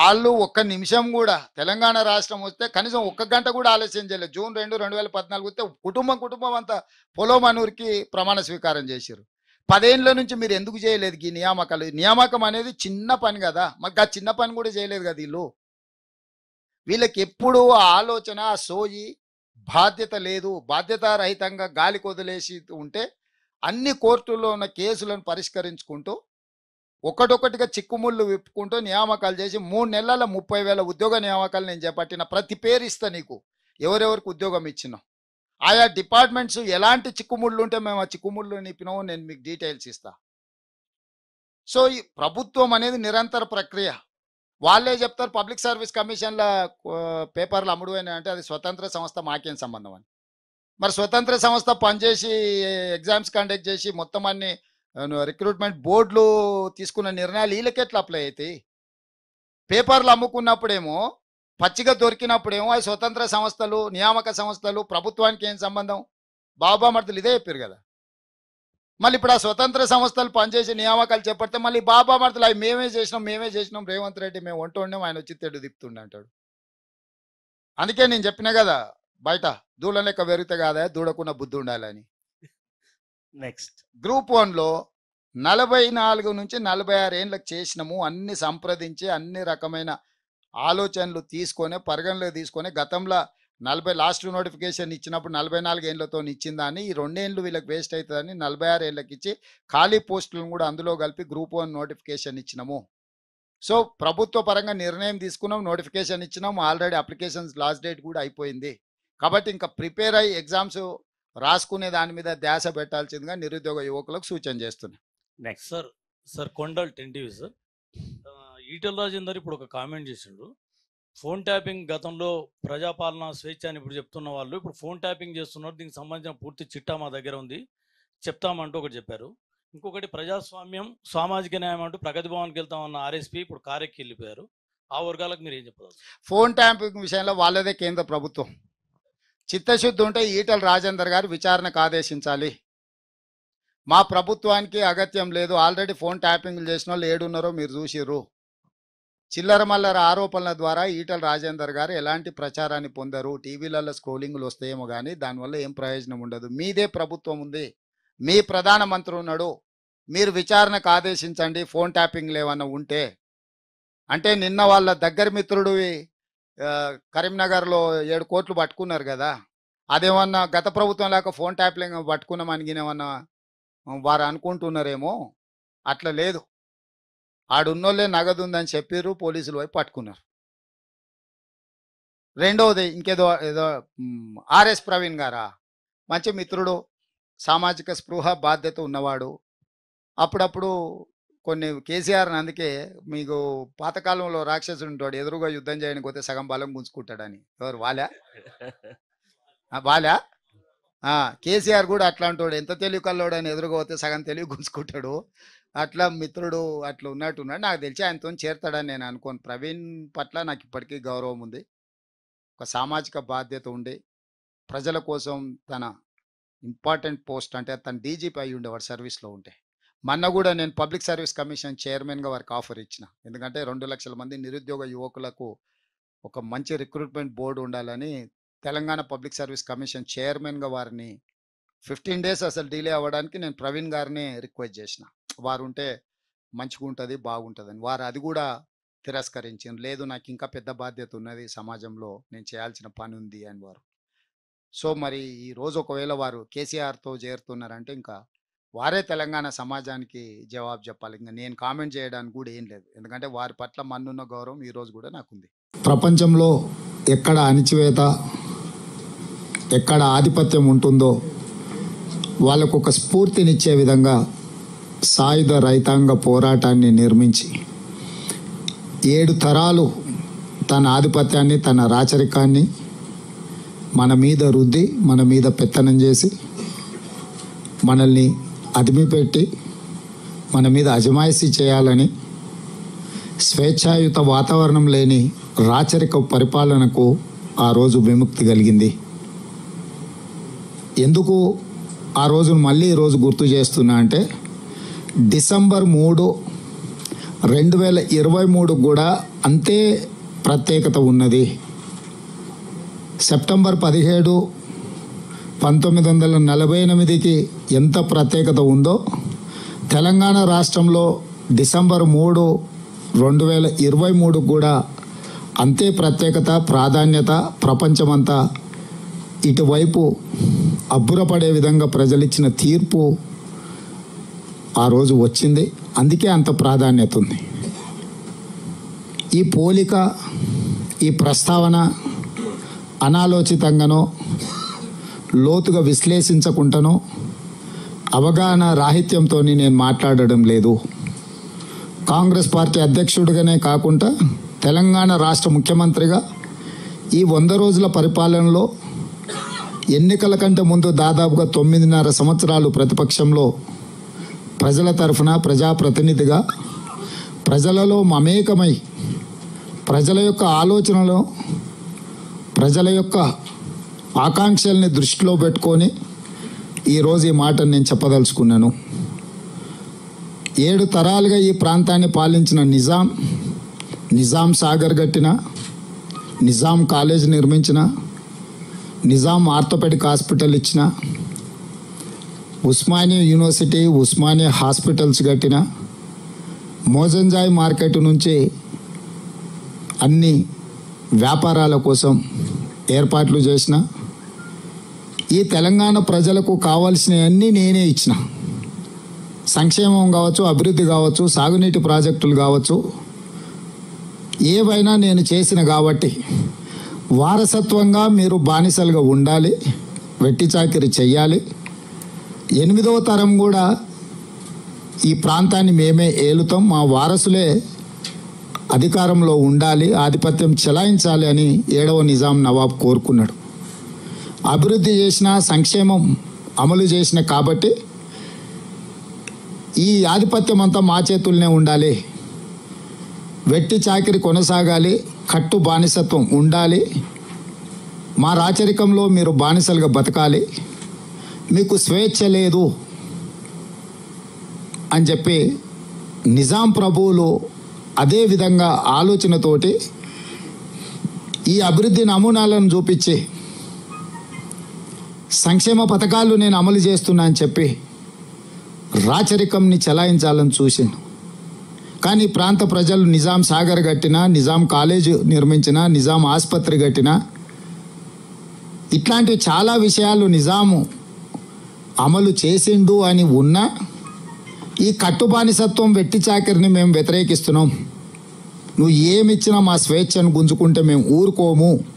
వాళ్ళు ఒక్క నిమిషం కూడా తెలంగాణ రాష్ట్రం వస్తే కనీసం ఒక్క గంట కూడా ఆలస్యం చేయలేదు జూన్ రెండు రెండు వేల పద్నాలుగు వస్తే కుటుంబం కుటుంబం అంతా పొలోమనూరుకి ప్రమాణ స్వీకారం చేశారు పదేళ్ళ నుంచి మీరు ఎందుకు చేయలేదు ఈ నియామకాలు నియామకం అనేది చిన్న పని కదా మాకు ఆ చిన్న పని కూడా చేయలేదు కదా వీళ్ళు వీళ్ళకి ఎప్పుడు ఆ ఆలోచన ఆ సోయి బాధ్యత లేదు బాధ్యతారహితంగా గాలి కొదిలేసి ఉంటే అన్ని కోర్టుల్లో ఉన్న కేసులను పరిష్కరించుకుంటూ ఒకటొకటిగా చిక్కుముళ్ళు విప్పుకుంటూ నియామకాలు చేసి మూడు నెలల ముప్పై వేల ఉద్యోగ నియామకాలు నేను చేపట్టిన ప్రతి పేరు ఇస్తా నీకు ఎవరెవరికి ఉద్యోగం ఇచ్చినాం ఆయా డిపార్ట్మెంట్స్ ఎలాంటి చిక్కుముళ్ళు ఉంటే మేము ఆ చిక్కుముళ్ళు నిప్పినామో నేను మీకు డీటెయిల్స్ ఇస్తా సో ఈ ప్రభుత్వం అనేది నిరంతర ప్రక్రియ వాళ్ళే చెప్తారు పబ్లిక్ సర్వీస్ కమిషన్ల ఆ, పేపర్లు అమ్ముడు అంటే అది స్వతంత్ర సంస్థ మాకేం సంబంధం అని మరి స్వతంత్ర సంస్థ పనిచేసి ఎగ్జామ్స్ కండక్ట్ చేసి మొత్తం అన్ని రిక్రూట్మెంట్ బోర్డులు తీసుకున్న నిర్ణయాలు వీళ్ళకి ఎట్లా అప్లై అవుతాయి పేపర్లు అమ్ముకున్నప్పుడేమో పచ్చిగా దొరికినప్పుడేమో అవి స్వతంత్ర సంస్థలు నియామక సంస్థలు ప్రభుత్వానికి ఏం సంబంధం బాబా మర్దులు ఇదే చెప్పారు కదా మళ్ళీ ఇప్పుడు ఆ స్వతంత్ర సంస్థలు పనిచేసి నియామకాలు చేపడితే మళ్ళీ బాబా మర్దులు అవి మేమే చేసినాం మేమే చేసినాం రేవంత్ రెడ్డి మేము వంట వండాం ఆయన వచ్చి తెడు దిప్పుతుండే అంటాడు అందుకే నేను చెప్పిన కదా బయట దూడ లెక్క పెరిగితే కాదా దూడకున్న బుద్ధి ఉండాలని నెక్స్ట్ గ్రూప్ వన్లో నలభై నాలుగు నుంచి నలభై ఆరు ఏళ్ళకి చేసినాము అన్ని సంప్రదించి అన్ని రకమైన ఆలోచనలు తీసుకొని పరిగణలో తీసుకొని గతంలో నలభై లాస్ట్ నోటిఫికేషన్ ఇచ్చినప్పుడు నలభై నాలుగు ఏళ్ళతో ఇచ్చిన దాన్ని ఈ రెండేళ్ళు వీళ్ళకి వేస్ట్ అవుతుందని నలభై ఆరు ఏళ్ళకి ఇచ్చి ఖాళీ పోస్టులను కూడా అందులో కలిపి గ్రూప్ వన్ నోటిఫికేషన్ ఇచ్చినాము సో ప్రభుత్వ పరంగా నిర్ణయం తీసుకున్నాం నోటిఫికేషన్ ఇచ్చినాం ఆల్రెడీ అప్లికేషన్స్ లాస్ట్ డేట్ కూడా అయిపోయింది కాబట్టి ఇంకా ప్రిపేర్ అయ్యి ఎగ్జామ్స్ రాసుకునే దాని మీద ధ్యాస పెట్టాల్సిందిగా నిరుద్యోగ యువకులకు సూచన చేస్తున్నా next sir sir Kondal ten TV sir ఆ, ఈటెల రాజేందర్ ఇప్పుడు ఒక కామెంట్ చేసిండ్రు ఫోన్ ట్యాపింగ్ గతంలో ప్రజాపాలన స్వేచ్ఛ అని ఇప్పుడు చెప్తున్న వాళ్ళు ఇప్పుడు ఫోన్ ట్యాపింగ్ చేస్తున్నారు దీనికి సంబంధించిన పూర్తి చిట్టా మా దగ్గర ఉంది చెప్తామంటూ ఒకటి చెప్పారు ఇంకొకటి ప్రజాస్వామ్యం సామాజిక న్యాయం అంటూ ప్రగతి భవన్కి వెళ్తామన్న ఆర్ఎస్పీ ఇప్పుడు కారెక్కి వెళ్ళిపోయారు ఆ వర్గాలకు మీరు ఏం చెప్పారు ఫోన్ ట్యాంపింగ్ విషయంలో వాళ్ళదే కేంద్ర ప్రభుత్వం చిత్తశుద్ధి ఉంటే ఈటల రాజేందర్ గారు విచారణకు ఆదేశించాలి మా ప్రభుత్వానికి అగత్యం లేదు ఆల్రెడీ ఫోన్ ట్యాపింగ్లు చేసిన వాళ్ళు ఏడున్నారో మీరు చూసిర్రు చిల్లర మల్లర ఆరోపణల ద్వారా ఈటల రాజేందర్ గారు ఎలాంటి ప్రచారాన్ని పొందరు టీవీలలో స్క్రోలింగ్లు వస్తాయేమో కానీ దానివల్ల ఏం ప్రయోజనం ఉండదు మీదే ప్రభుత్వం ఉంది మీ ప్రధానమంత్రి ఉన్నాడు మీరు విచారణకు ఆదేశించండి ఫోన్ ట్యాపింగ్లు ఏమన్నా ఉంటే అంటే నిన్న వాళ్ళ దగ్గర మిత్రుడివి ఆ, కరీంనగర్లో ఏడు కోట్లు పట్టుకున్నారు కదా అదేమన్నా గత ప్రభుత్వం లేక ఫోన్ ట్యాప్లింగ్ పట్టుకున్నామని ఏమన్నా వారు అనుకుంటున్నారేమో అట్లా లేదు ఆడున్నోళ్ళే నగదు ఉందని చెప్పారు పోలీసులు పోయి పట్టుకున్నారు రెండవది ఇంకేదో ఏదో మ్, ఆర్ఎస్ ప్రవీణ్ గారా మంచి మిత్రుడు సామాజిక స్పృహ బాధ్యత ఉన్నవాడు అప్పుడప్పుడు కొన్ని కేసీఆర్ అందుకే మీకు పాతకాలంలో రాక్షసుడు ఉంటాడు ఎదురుగా యుద్ధం చేయడానికి పోతే సగం బలం గుంజుకుంటాడని ఎవరు వాలా ఆ, వాలా ఆ, కేసీఆర్ కూడా అట్లా అంటాడు ఎంత తెలివి కల్లోడు అని ఎదురుగా పోతే సగం తెలివి గుంజుకుంటాడు అట్లా మిత్రుడు అట్లా ఉన్నట్టున్నాడు నాకు తెలిసి ఆయనతో చేరతాడని నేను అనుకోను ప్రవీణ్ పట్ల నాకు ఇప్పటికీ గౌరవం ఉంది ఒక సామాజిక బాధ్యత ఉండి ప్రజల కోసం తన ఇంపార్టెంట్ పోస్ట్ అంటే తన డీజీపీ అయి ఉండేవాడు సర్వీస్లో ఉంటే మొన్న కూడా నేను పబ్లిక్ సర్వీస్ కమిషన్ చైర్మన్గా వారికి ఆఫర్ ఇచ్చిన ఎందుకంటే రెండు లక్షల మంది నిరుద్యోగ యువకులకు ఒక మంచి రిక్రూట్మెంట్ బోర్డు ఉండాలని తెలంగాణ పబ్లిక్ సర్వీస్ కమిషన్ చైర్మన్గా వారిని ఫిఫ్టీన్ డేస్ అసలు డిలే అవ్వడానికి నేను ప్రవీణ్ గారిని రిక్వెస్ట్ చేసిన వారు ఉంటే మంచిగా ఉంటుంది బాగుంటుందని వారు అది కూడా తిరస్కరించారు లేదు నాకు ఇంకా పెద్ద బాధ్యత ఉన్నది సమాజంలో నేను చేయాల్సిన పని ఉంది అని వారు సో మరి ఈ రోజు ఒకవేళ వారు కేసీఆర్తో చేరుతున్నారంటే ఇంకా వారే తెలంగాణ సమాజానికి జవాబు చెప్పాలి ఇంకా నేను కామెంట్ చేయడానికి కూడా ఏం లేదు ఎందుకంటే వారి పట్ల మన్నున్న గౌరవం ఈ రోజు కూడా నాకుంది ప్రపంచంలో ఎక్కడ అణిచివేత ఎక్కడ ఆధిపత్యం ఉంటుందో వాళ్ళకు ఒక స్ఫూర్తినిచ్చే విధంగా సాయుధ రైతాంగ పోరాటాన్ని నిర్మించి ఏడు తరాలు తన ఆధిపత్యాన్ని తన రాచరికాన్ని మన మీద రుద్ది మన మీద పెత్తనం చేసి మనల్ని అదిమిపెట్టి మన మీద అజమాయిషీ చేయాలని స్వేచ్ఛాయుత వాతావరణం లేని రాచరిక పరిపాలనకు ఆ రోజు విముక్తి కలిగింది ఎందుకు ఆ రోజును మళ్ళీ ఈ రోజు గుర్తు చేస్తున్నా అంటే డిసెంబర్ మూడు రెండు వేల ఇరవై మూడు కూడా అంతే ప్రత్యేకత ఉన్నది సెప్టెంబర్ పదిహేడు పంతొమ్మిది వందల నలభై ఎనిమిదికి ఎంత ప్రత్యేకత ఉందో తెలంగాణ రాష్ట్రంలో డిసెంబర్ మూడు రెండు వేల ఇరవై మూడు కూడా అంతే ప్రత్యేకత ప్రాధాన్యత ప్రపంచమంతా ఇటువైపు అబ్బురపడే విధంగా ప్రజలిచ్చిన తీర్పు ఆ రోజు వచ్చింది అందుకే అంత ప్రాధాన్యత ఉంది ఈ పోలిక ఈ ప్రస్తావన అనాలోచితంగానో లోతుగా విశ్లేషించకుండానో అవగాహన రాహిత్యంతో నేను మాట్లాడడం లేదు కాంగ్రెస్ పార్టీ అధ్యక్షుడిగానే కాకుండా తెలంగాణ రాష్ట్ర ముఖ్యమంత్రిగా ఈ వంద రోజుల పరిపాలనలో ఎన్నికల కంటే ముందు దాదాపుగా తొమ్మిదిన్నర సంవత్సరాలు ప్రతిపక్షంలో ప్రజల తరఫున ప్రజాప్రతినిధిగా ప్రజలలో మమేకమై ప్రజల యొక్క ఆలోచనలో ప్రజల యొక్క ఆకాంక్షల్ని దృష్టిలో పెట్టుకొని ఈరోజు ఈ మాటను నేను చెప్పదలుచుకున్నాను ఏడు తరాలుగా ఈ ప్రాంతాన్ని పాలించిన నిజాం నిజాం సాగర్ కట్టిన నిజాం కాలేజ్ నిర్మించిన నిజాం ఆర్థోపెడిక్ హాస్పిటల్ ఇచ్చిన ఉస్మానియా యూనివర్సిటీ ఉస్మానియా హాస్పిటల్స్ కట్టిన మోజంజాయ్ మార్కెట్ నుంచి అన్ని వ్యాపారాల కోసం ఏర్పాట్లు చేసిన ఈ తెలంగాణ ప్రజలకు కావాల్సినవన్నీ నేనే ఇచ్చిన సంక్షేమం కావచ్చు అభివృద్ధి కావచ్చు సాగునీటి ప్రాజెక్టులు కావచ్చు ఏవైనా నేను చేసిన కాబట్టి వారసత్వంగా మీరు బానిసలుగా ఉండాలి వెట్టి చాకిరి చెయ్యాలి ఎనిమిదవ తరం కూడా ఈ ప్రాంతాన్ని మేమే ఏలుతాం మా వారసులే అధికారంలో ఉండాలి ఆధిపత్యం చెలాయించాలి అని ఏడవ నిజాం నవాబ్ కోరుకున్నాడు అభివృద్ధి చేసిన సంక్షేమం అమలు చేసిన కాబట్టి ఈ ఆధిపత్యం అంతా మా చేతుల్నే ఉండాలి వెట్టి చాకిరి కొనసాగాలి కట్టు బానిసత్వం ఉండాలి మా రాచరికంలో మీరు బానిసలుగా బతకాలి మీకు స్వేచ్ఛ లేదు అని చెప్పి నిజాం ప్రభువులు అదే విధంగా ఆలోచనతోటి ఈ అభివృద్ధి నమూనాలను చూపించి సంక్షేమ పథకాలు నేను అమలు చేస్తున్నా అని చెప్పి రాచరికంని చెలాయించాలని చూసిండు కానీ ఈ ప్రాంత ప్రజలు నిజాం సాగర్ కట్టిన నిజాం కాలేజ్ నిర్మించిన నిజాం ఆసుపత్రి కట్టిన ఇట్లాంటి చాలా విషయాలు నిజాము అమలు చేసిండు అని ఉన్నా ఈ కట్టుబానిసత్వం వెట్టి చాకరిని మేము వ్యతిరేకిస్తున్నాం నువ్వు ఏమిచ్చినా మా స్వేచ్ఛను గుంజుకుంటే మేము ఊరుకోము